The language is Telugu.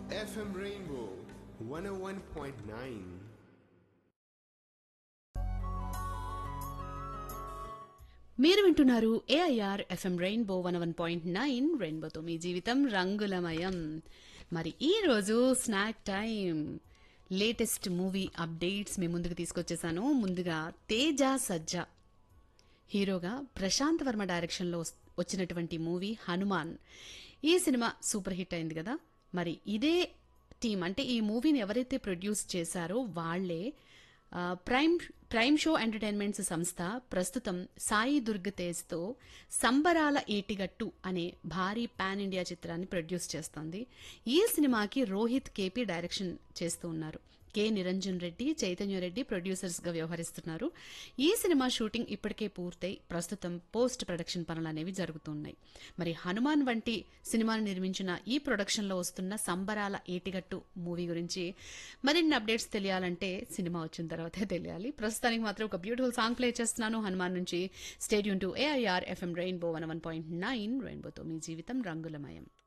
FM Rainbow 101.9. మీరు వింటున్నారు AIR FM Rainbow one one point nine రెయిన్బోతో మీ జీవితం రంగులమయం మరి ఈ రోజు snack time latest movie updates మీ ముందుకు తీసుకొచ్చేసాను ముందుగా తేజ సజ్జా హీరోగా ప్రశాంత్ వర్మ డైరెక్షన్లో వస్- వచ్చినటువంటి మూవీ హనుమాన్ ఈ సినిమా సూపర్ హిట్ అయింది కదా మరి ఇదే టీం అంటే ఈ మూవీని ఎవరైతే ప్రొడ్యూస్ చేశారో వాళ్లే ఆ, ప్రైమ్ ప్రైమ్ షో ఎంటర్టైన్మెంట్స్ సంస్థ ప్రస్తుతం సాయి దుర్గ్ తేజ్తో సంబరాల ఏటిగట్టు అనే భారీ పాన్ ఇండియా చిత్రాన్ని ప్రొడ్యూస్ చేస్తోంది ఈ సినిమాకి రోహిత్ కేపీ డైరెక్షన్ చేస్తూ ఉన్నారు కె నిరంజన్ రెడ్డి చైతన్య రెడ్డి ప్రొడ్యూసర్స్ గా వ్యవహరిస్తున్నారు ఈ సినిమా షూటింగ్ ఇప్పటికే పూర్తయి ప్రస్తుతం పోస్ట్ ప్రొడక్షన్ పనులు అనేవి జరుగుతున్నాయి మరి హనుమాన్ వంటి సినిమాను నిర్మించిన ఈ ప్రొడక్షన్ లో వస్తున్న సంబరాల ఏటిగట్టు మూవీ గురించి మరిన్ని అప్డేట్స్ తెలియాలంటే సినిమా వచ్చిన తర్వాతే తెలియాలి ప్రస్తుతానికి మాత్రం ఒక బ్యూటిఫుల్ సాంగ్ ప్లే చేస్తున్నాను హనుమాన్ నుంచి stadium to AIR FM Rainbow one one point nine రెయిన్బోతో మీ జీవితం రంగులమయం